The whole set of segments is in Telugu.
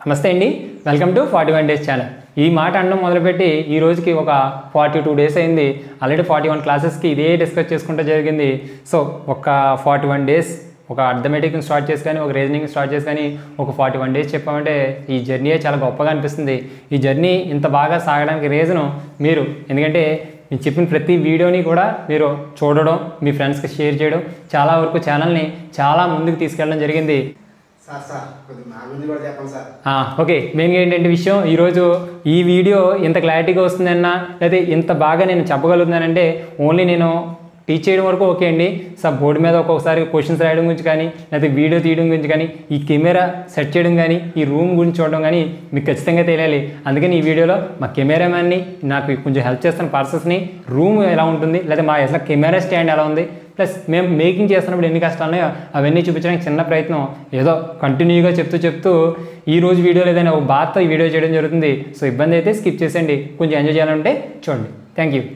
నమస్తే అండి welcome to forty one days channel ఈ మాట అనడం మొదలుపెట్టి ఈ రోజుకి ఒక ఫార్టీ టూ డేస్ అయింది ఆల్రెడీ ఫార్టీ వన్ క్లాసెస్కి ఇదే డిస్కస్ చేసుకుంటూ జరిగింది సో ఒక ఫార్టీ వన్ డేస్ ఒక అర్థమెటిక్ స్టార్ట్ చేసి కానీ ఒక రీజనింగ్ స్టార్ట్ చేసి కానీ ఒక ఫార్టీ వన్ డేస్ చెప్పామంటే ఈ జర్నీయే చాలా గొప్పగా అనిపిస్తుంది ఈ జర్నీ ఇంత బాగా సాగడానికి రీజను మీరు ఎందుకంటే నేను చెప్పిన ప్రతి వీడియోని కూడా మీరు చూడడం మీ ఫ్రెండ్స్కి షేర్ చేయడం చాలా వరకు ఛానల్ని చాలా ముందుకు తీసుకెళ్ళడం జరిగింది సార్ సార్ కొద్దిగా నా గురించి కూడా చెప్పండి సార్ ఆ, ఓకే మెయిన్గా ఏంటంటే విషయం ఈరోజు ఈ వీడియో ఇంత క్లారిటీగా వస్తుందన్నా లేదా ఇంత బాగా నేను చెప్పగలుగుతున్నానంటే ఓన్లీ నేను టీచ్ చేయడం వరకు ఓకే అండి సార్ బోర్డు మీద ఒక్కొక్కసారి క్వశ్చన్స్ రాయడం గురించి కానీ లేదా వీడియో తీయడం గురించి కానీ ఈ కెమెరా సెట్ చేయడం కానీ ఈ రూమ్ గురించి చూడడం కానీ మీకు ఖచ్చితంగా తెలియాలి అందుకని ఈ వీడియోలో మా కెమెరామ్యాన్ని నాకు కొంచెం హెల్ప్ చేస్తున్న పర్సన్స్ని రూమ్ ఎలా ఉంటుంది లేదా మా అసలు కెమెరా స్టాండ్ ఎలా ఉంది ప్లస్ మేము మేకింగ్ చేస్తున్నప్పుడు ఎన్ని కష్టాలు ఉన్నాయో అవన్నీ చూపించడానికి చిన్న ప్రయత్నం ఏదో కంటిన్యూగా చెప్తూ చెప్తూ ఈ రోజు వీడియోలో ఏదైనా ఒక బాధతో ఈ వీడియో చేయడం జరుగుతుంది సో ఇబ్బంది అయితే స్కిప్ చేసేయండి కొంచెం ఎంజాయ్ చేయాలంటే చూడండి థ్యాంక్ యూ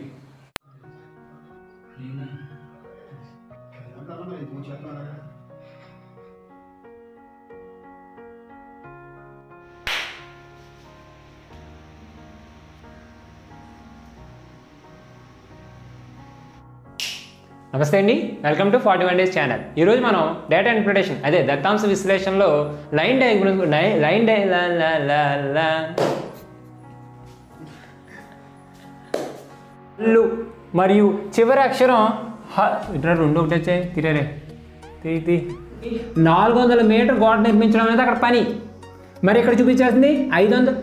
ఎంత అన్నా ఇది కొంచెం చెప్పండి అన్నా. నమస్తే అండి welcome to forty one days channel ఈరోజు మనం డేటా ఇంటర్ప్రిటేషన్ అదే దత్తాంశ విశ్లేషణలో లైన్ డయాగ్రమ్ లైన్ డై లా లా లా లా లు మరియు చివరి అక్షరం హ ఇట్లా రెండు ఒకటి వచ్చాయి తిరేరే తీ తీ నాలుగు వందల మీటర్ గోడ నిర్మించడం అనేది అక్కడ పని మరి ఇక్కడ చూపించాల్సింది ఐదు వందలు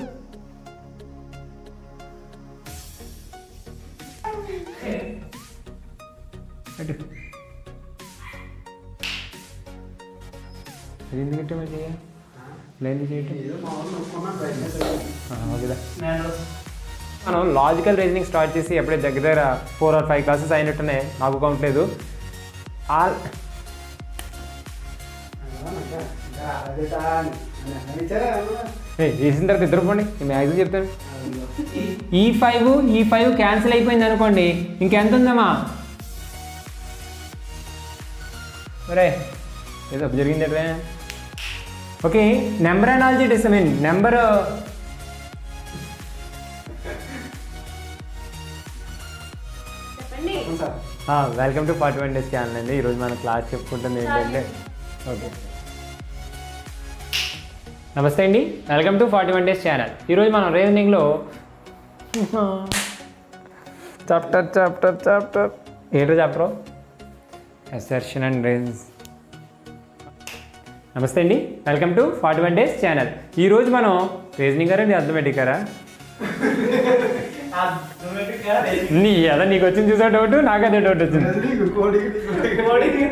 అటు అది ఎందుకంటే మరి చేయ లైన్ చేయటం ఏదో మా వాళ్ళు ఒప్పుకున్నాను ప్రయత్నం చేయండి. ఓకేదా మనం లాజికల్ రీజనింగ్ స్టార్ట్ చేసి ఎప్పుడే దగ్గర దగ్గర ఫోర్ ఆర్ ఫైవ్ క్లాసెస్ అయినట్టునే నాకు కౌంట్ లేదు ఆ ఇంకా ఇంకా అదేటా అని. అని అనిచారా అన్నా? ఏ, వేసిన తర్వాత ఇద్దరు పోండి నేను మ్యాక్సిమం చెప్తాను అయ్యో. ఈ ఫైవ్ ఈ ఫైవ్ క్యాన్సిల్ అయిపోయింది అనుకోండి ఇంకెంత ఉందమ్మా ఒరే ఏదో జరిగింది ఎట్లా okay number analogy this I mean number చెప్పండి అవును sir welcome to forty one days channel అండి ఈరోజు మన క్లాస్ చెప్పుకుంటుంది ఏంటంటే ఓకే నమస్తే అండి welcome to forty one days channel ఈరోజు మనం రీజనింగ్లో చాప్టర్ చాప్టర్ చాప్టర్ ఏంటో చాప్టర్ అసర్షన్ అండ్ రేంజ్ నమస్తే అండి welcome to forty one days channel ఈరోజు మనం రీజనింగ్ గారా నీ అర్థమెటిక్ గారా నీ అదే నీకు వచ్చింది చూసా డౌట్ నాకు అదే డౌట్ వచ్చింది నీకు కోడికి నీకు కోడికి.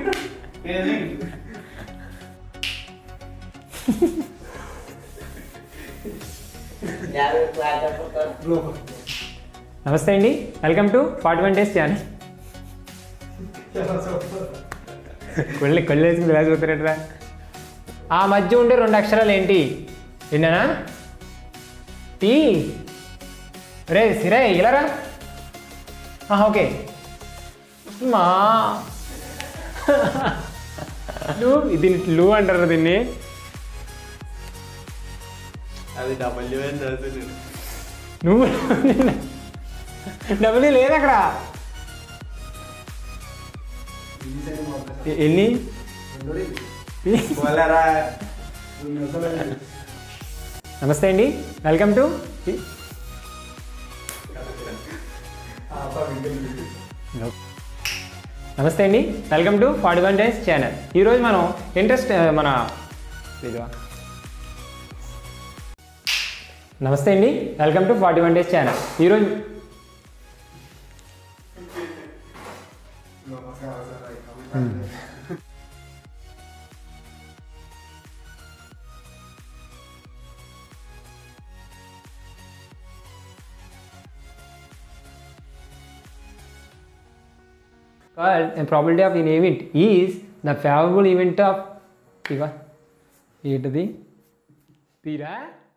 బ్రో. నమస్తే అండి welcome to forty one days channel చాలా సూపర్. కొళ్ళి కొళ్ళు వేసుకుని ఇలా చూస్తారట్రా ఆ మధ్య ఉండే రెండు అక్షరాలు ఏంటి విన్నానా టీ రే సిరే ఇలారా ఓకే మా లూ దీన్ని లూ అంటారు దీన్ని అది డబ్ల్యూ అని చదువుతుంది నువ్వు డబ్బులు లేదు అక్కడ ఈ సైడ్ మా ఒక్క ఎ- ఎన్ని రెండోది. పోలేరా రెండు నిమిషాలు అయింది. నమస్తే అండి వెల్కమ్ టు ఆ అబ్బా వింటుంది. నమస్తే అండి welcome to forty one days channel ఈరోజు మనం ఇంట్రెస్ట్ మన ఇదిగో. నమస్తే అండి welcome to forty one days channel ఈరోజు నమస్కారం sir. Comment called a probability of an event is the favorable event of ఇక ఏంటిది తీరా